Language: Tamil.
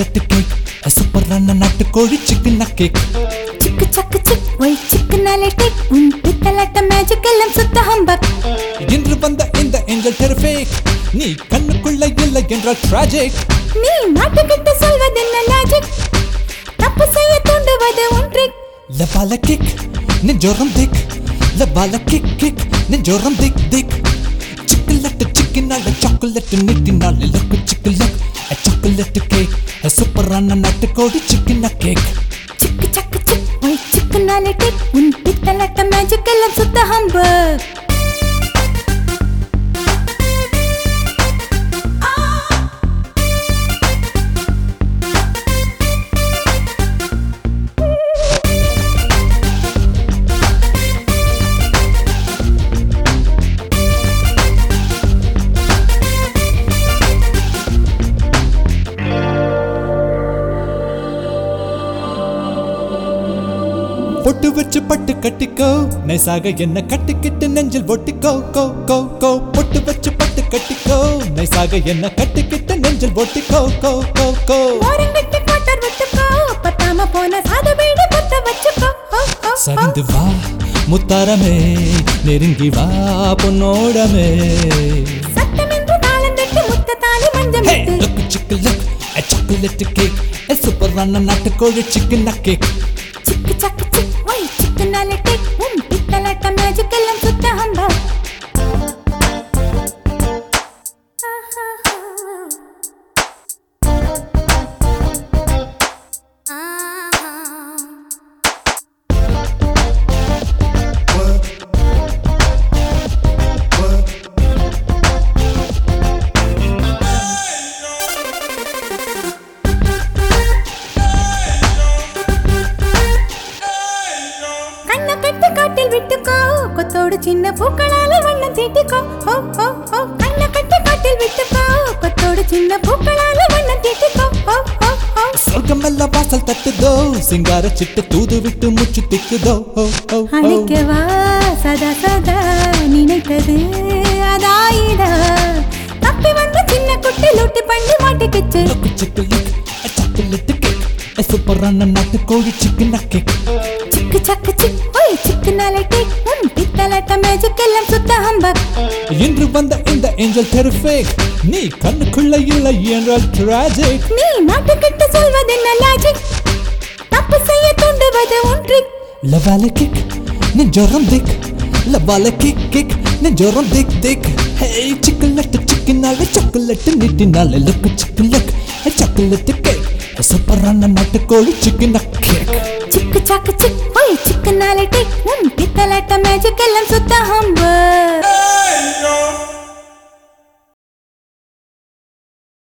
சாக்லேட் கேக் சூப்பரான நாட்டுக்கோழி சிக்கன் கேக் சிக்கு சக்கு சிக் ஒய் சிக்கனாலே டேக் உன் பித்தலாட்ட மேஜிக் எல்லாம் சுத்த ஹம்பக் இன்று வந்த இந்த ஏஞ்சல் டெரிஃபிக் நீ கண்ணுக்குள்ள இல்லை என்றால் tragic நீ மாட்டுக்கிட்டு சொல்வதென்ன லாஜிக் தப்பு செய்ய தூண்டுவது ஒன்று லபால கிக் நெஞ்சோரம் திக் லபால கிக் கிக் நெஞ்சோரம் திக் திக் சிக்கலட்டு சிக்கினால சாக்லேட் நீட்டினால லக்கு சிக்கலக் சாக்லேட் கேக் சூப்பரான நாட்டுக்கோழி சிக்கன் கேக் சிக்கு சக்கு சிக் ஒய் சிக்கனாலே டேக் உன் பித்தலாட்ட மேஜிக் எல்லாம் சுத்த ஹம்பக் பொட்டு வச்சு பட்டு கட்டிக்கோ நைசாக என்ன கட்டிக்கிட்டு நெஞ்சில் ஒட்டிக்கோ கோ கோ கோ பொட்டு வச்சு பட்டு கட்டிக்கோ நைசாக என்ன கட்டிக்கிட்டு நெஞ்சில் ஒட்டிக்கோ கோ கோ கோ ஓரங்கட்டு கோட்டர் விட்டுக்கோ பத்தாம போன சாத வீடு பத்த வச்சுக்கோ ஹோ, ஹோ, ஹோ. சரிந்து வா முத்தாரமே நெருங்கி வா பொன்னோடமே சத்தமென்று தாளந்தட்டு முத்த தாலி மஞ்சள் ஹே முத்து. லுக் சிக்கு லுக் சாக்லேட் கேக் சூப்பரான நாட்டுக்கோழி சிக்கன் கேக் சிக்கு சக்கு சிக் ஒய் சிக்கனாலே டேக் உன் பித்தலாட்ட மேஜிக் எல்லாம் சுத்த ஹம்பக் கண்ணை கட்டு காட்டில் விட்டுக்கோ கொத்தோடு சின்ன பூக்களால வண்ணம் தீட்டிக்கோ ஹோ ஹோ ஹோ கண்ணை கட்டு காட்டில் விட்டுக்கோ கொத்தோடு சின்ன பூக்களால வண்ணம் தீட்டிக்கோ ஹோ ஹோ ஹோ சொர்க்கமெல்லாம் வாசல் தட்டுதோ சிங்கார சிட்டு தூது விட்டு முச்சு திக்குதோ ஹோ ஹோ ஹோ அணைக்கவா சதா சதா நினைத்தது அதாயிதா தப்பி வந்த சின்ன குட்டி லூட்டி பண்ணி மாட்டிக்கிச்சு லுக் சிக்கு லுக் சாக்லேட் கேக் சூப்பரான நாட்டுக்கோழி சிக்கன் கேக் சிக்கு சக்கு சிக் ஒய் சிக்குனாலே டேக் உன் பித்தலாட்ட மேஜிக் எல்லாம் சுத்த ஹம்பக் இன்று வந்த இந்த ஏஞ்சல் டெரிஃபிக் நீ கண்ணுக்குள்ள இல்லை என்றால் tragic நீ மாட்டுக்கிட்டு சொல்வதென்ன லாஜிக் தப்பு செய்ய தூண்டுவது ஒன்று லவால கிக் நெஞ்சோரம் திக் லவால கிக் கிக் நெஞ்சோரம் திக் திக் ஹே சிக்கலட்டு சிக்கினால சாக்லேட் நீட்டினால லுக்கு சிக்கலக் சாக்லேட் கேக் சூப்பரான நாட்டுக்கோழி சிக்கன் கேக் சிக்கு சக்கு சிக் ஒய் சிக்குனாலே டேக் உன் பித்தலாட்ட மேஜிக் எல்லாம் சுத்த ஹம்பக்